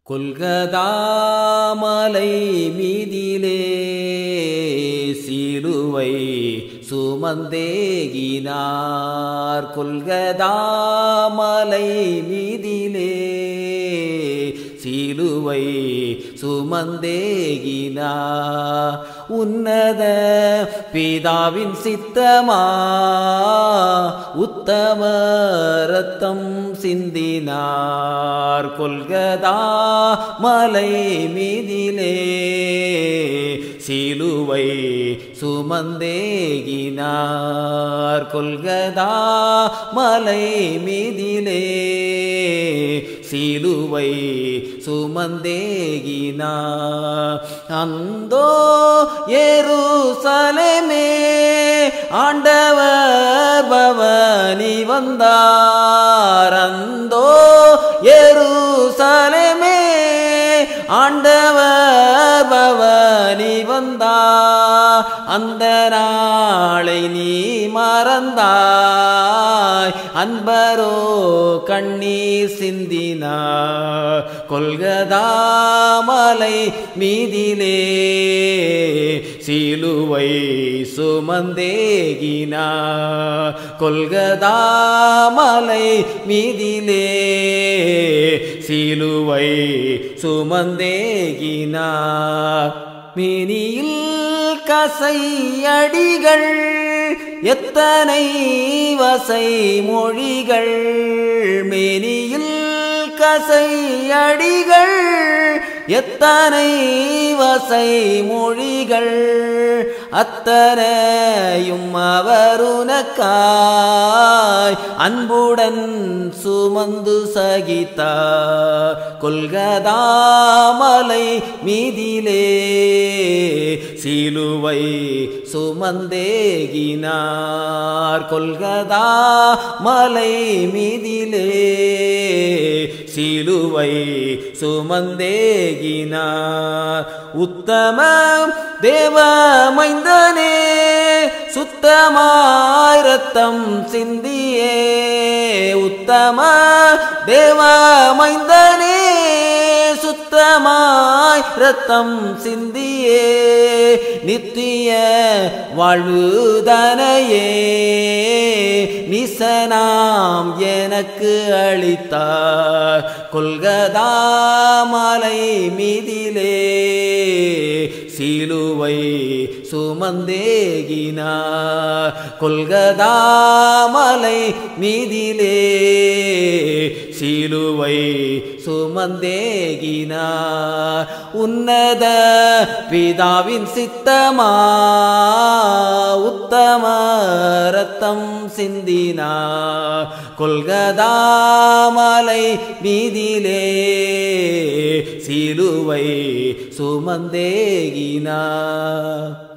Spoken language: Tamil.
கொல்கதாமலை மீதிலே சிலுவை சுமந்தேகினார் கொல்கதாமலை மீதிலே சிலுவை சுமந்தேகினார் உன்னத பிதாவின் சித்தமா உத்தம ரத்தம் சிந்தினார் கொல்கதா மலை மீதிலே சிலுவை சுமந்தேகினார் கொல்கதா மலை மீதிலே சிலுவை சுமந்தேகினார் அந்தோ எருசலேமே ஆண்டவர் பவனி வந்தார் அந்தோ எருசலேமே ஆண்டவர் பவனி வந்தார் அந்த நாளை நீ மறந்தாய் அன்பரோ கண்ணீர் சிந்தினார் கொல்கதாமலை மீதிலே சிலுவை சுமந்தேகினார் கொல்கதாமலை மீதிலே சிலுவை சுமந்தேகினார் மினியில் கசையடிகள் எத்தனை வசை மொழிகள் மேனியில் கசையடிகள் எத்தனை வசை மொழிகள் அத்தனையும் அவருனக்காய் அன்புடன் சுமந்து சகித்தார் கொல்கதாமலை மீதிலே சிலுவை சுமந்தேகினார் கொல்கதா மலை மீதிலே சிலுவை சுமந்தேகினார் உத்தம தேவமைந்தனே சுத்தமாய் ரத்தம் சிந்தியே உத்தம தேவமைந்தனே சுத்தமாய் ரத்தம் சிந்தியே நித்திய வாழ்வுதனையே நிசனாம் எனக்கு அளித்தார் கொல்கதாமலை மீதிலே சிலுவை சுமந்தேகினார் கொல்கதாமலை மீதிலே சிலுவை சுமந்தேகினார் உன்னத பிதாவின் சித்தமா உத்தம ரத்தம் சிந்தினார் கொல்கதாமலை மீதிலே சிலுவை சுமந்தேகினார்